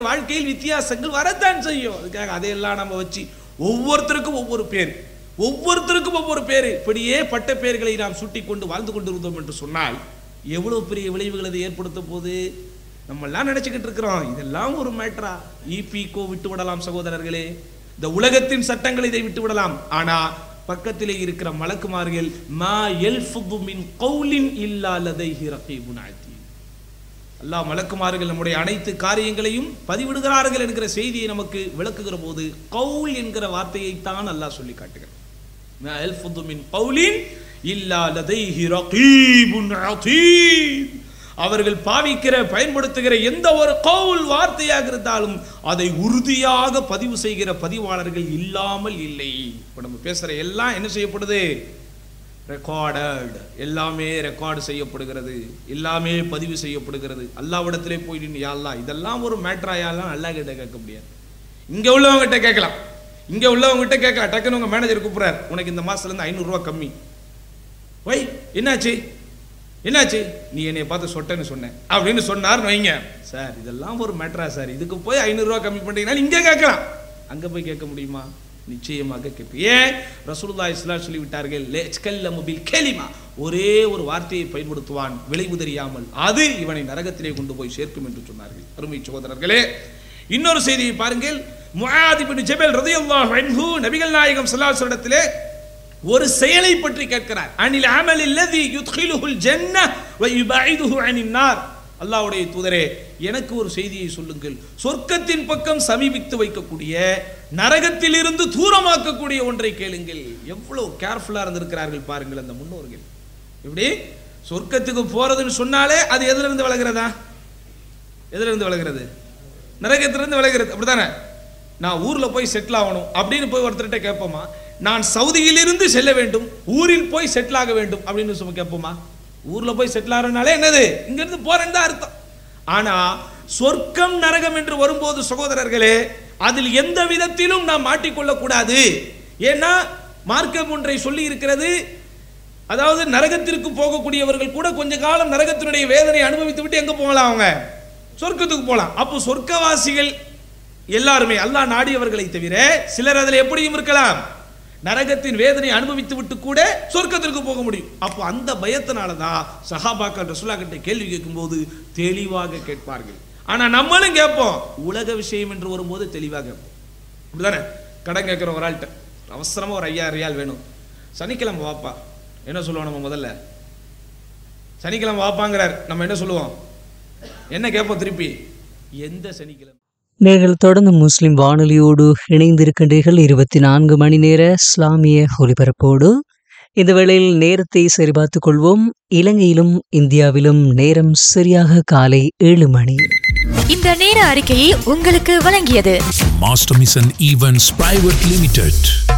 வாழ்க்கையில் வித்தியாசங்கள் வரத்தான் செய்யும் அதுக்காக அதையெல்லாம் நம்ம வச்சு ஒவ்வொருத்தருக்கும் ஒவ்வொரு பேர் ஒவ்வொருத்தருக்கும் ஒவ்வொரு பேர் இப்படியே பட்ட பெயர்களை நாம் சுட்டி கொண்டு வாழ்ந்து கொண்டிருந்தோம் என்று சொன்னால் எவ்வளவு பெரிய விளைவுகள் அது ஏற்படுத்த போது நம்ம எல்லாம் நினைச்சுக்கிட்டு இருக்கிறோம் இதெல்லாம் ஒரு மேட்டரா இபிகோ விட்டு விடலாம் சகோதரர்களே இந்த உலகத்தின் சட்டங்கள் இதை விட்டு விடலாம் ஆனா பக்கத்திலே இருக்கிற மலக்குமார்கள் மா எல்ஃபுது மின் கௌலின் இல்லா லதைஹி ரகீபுன் அதீத் அல்லாஹ் மலக்குமார்கள் நம்முடைய அனைத்து காரியங்களையும் பதிவிடுகிறார்கள் என்கிற செய்தியை நமக்கு விளக்குகிற போது கவுல் என்கிற வார்த்தையை தான் அல்லாஹ் சொல்லி காட்டுகிறார் மா யல்ஃபுது மின் கவுலின் இல்லா லதைஹி ரகீபுன் அதீத் அவர்கள் பாவிக்கிற பயன்படுத்துகிற எந்த ஒரு கவுல் வார்த்தையாக இருந்தாலும் அதை உறுதியாக பதிவு செய்கிற பதிவாளர்கள் இல்லாமல் இல்லை இப்போ நம்ம பேசுற எல்லாம் என்ன செய்யப்படுது ரெக்கார்டட் எல்லாமே ரெக்கார்டு செய்யப்படுகிறது எல்லாமே பதிவு செய்யப்படுகிறது அல்லாவிடத்திலே போய் நின்று யாழ்லா இதெல்லாம் ஒரு மேட்ராயாலாம் அல்லா கிட்ட கேட்க முடியாது இங்க உள்ளவங்ககிட்ட கேட்கலாம் இங்க உள்ளவங்ககிட்ட கேட்கலாம் டக்குன்னு உங்க மேனேஜர் கூப்பிடுறாரு உனக்கு இந்த மாசத்துல இருந்து ஐநூறு ரூபாய் கம்மி வை என்னாச்சு என்னாச்சு நீ என்னைய பார்த்து சொட்டேன்னு சொன்னேன் அப்படின்னு சொன்னார் வைங்க சார் இதெல்லாம் ஒரு மேட்ரா சார் இதுக்கு போய் ஐநூறுரூவா கம்மி பண்ணுறீங்கன்னா இங்கே கேட்கலாம் அங்கே போய் கேட்க முடியுமா நிச்சயமாக கேட்பேன் ஏன் ரசூலுல்லா இஸ்லாம் சொல்லி விட்டார்கள் லேச்கல்ல முபில் கேலிமா ஒரே ஒரு வார்த்தையை பயன்படுத்துவான் விளைவு தெரியாமல் அது இவனை நரகத்திலே கொண்டு போய் சேர்க்கும் என்று சொன்னார்கள் அருமை சகோதரர்களே இன்னொரு செய்தியை பாருங்கள் முஆத் இப்னு ஜபல் ரலியல்லாஹு அன்ஹு நபிகள் நாயகம் ஸல்லல்லாஹு அலைஹி வஸல்லத்திலே ஒரு செயலை பற்றி கேட்கிறார் அனில் அமல் இல்லதி யுத்கிலுஹுல் ஜன்ன வ யுபைதுஹு அனின் நார் அல்லாஹ்வுடைய தூதரே எனக்கு ஒரு செய்தியை சொல்லுங்கள் சொர்க்கத்தின் பக்கம் சமீபித்து வைக்கக்கூடிய நரகத்திலிருந்து தூரமாக்கக்கூடிய ஒன்றை கேளுங்கள் எவ்வளவு கேர்ஃபுல்லா இருந்திருக்கிறார்கள் பாருங்கள் அந்த முன்னோர்கள் இப்படி சொர்க்கத்துக்கு போறதுன்னு சொன்னாலே அது எதுல இருந்து விலகிறதா எதுல இருந்து விலகிறது நரகத்திலிருந்து விலகிறது அப்படிதானே நான் ஊர்ல போய் செட்டில் ஆகணும் அப்படின்னு போய் ஒருத்தர்கிட்ட கேட்போமா நான் சவுதியிலிருந்து செல்ல வேண்டும் ஊரில் போய் செட்டில் ஆக வேண்டும் அப்படின்னு சொல்லி கேட்போமா ஊர்ல போய் செட்டில் ஆகிறனாலே என்னது இங்க இருந்து போறேன்னு தான் அர்த்தம் ஆனா சொர்க்கம் நரகம் என்று வரும்போது சகோதரர்களே அதில் எந்த விதத்திலும் நாம் மாட்டிக்கொள்ள கூடாது ஏன்னா மார்க்கம் ஒன்றை சொல்லி இருக்கிறது அதாவது நரகத்திற்கு போகக்கூடியவர்கள் கூட கொஞ்ச காலம் நரகத்தினுடைய வேதனை அனுபவித்து விட்டு எங்க போகலாம் அவங்க சொர்க்கத்துக்கு போகலாம் அப்போ சொர்க்கவாசிகள் எல்லாருமே அல்லாஹ் நாடியவர்களை தவிர சிலர் அதில் எப்படியும் இருக்கலாம் நரகத்தின் வேதனை அனுபவித்து விட்டு கூட சொர்க்கத்திற்கு போக முடியும் அப்போ அந்த பயத்தினால தான் சஹாபாக்கள் ரசுல்லா கிட்ட கேள்வி கேட்கும்போது தெளிவாக கேட்பார்கள் ஆனா நம்மளும் கேட்போம் உலக விஷயம் என்று வரும்போது தெளிவாக கேட்போம் அப்படிதானே கடன் கேட்குற ஒரு ஆள்கிட்ட அவசரமா ஒரு ஐயாயிரம் ரியால் வேணும் சனிக்கிழமை வாப்பா என்ன சொல்லுவோம் நம்ம முதல்ல சனிக்கிழமை வாப்பாங்கிறார் நம்ம என்ன சொல்லுவோம் என்ன கேட்போம் திருப்பி எந்த சனிக்கிழமை நீங்கள் தொடர்ந்து முஸ்லிம் வானொலியோடு இணைந்திருக்கின்றீர்கள் இருபத்தி நான்கு மணி நேர இஸ்லாமிய ஒலிபரப்போடு இந்த வேளையில் நேரத்தை சரிபார்த்துக் கொள்வோம் இலங்கையிலும் இந்தியாவிலும் நேரம் சரியாக காலை ஏழு மணி இந்த நேர அறிக்கையை உங்களுக்கு வழங்கியது Master Mission Events Private Limited.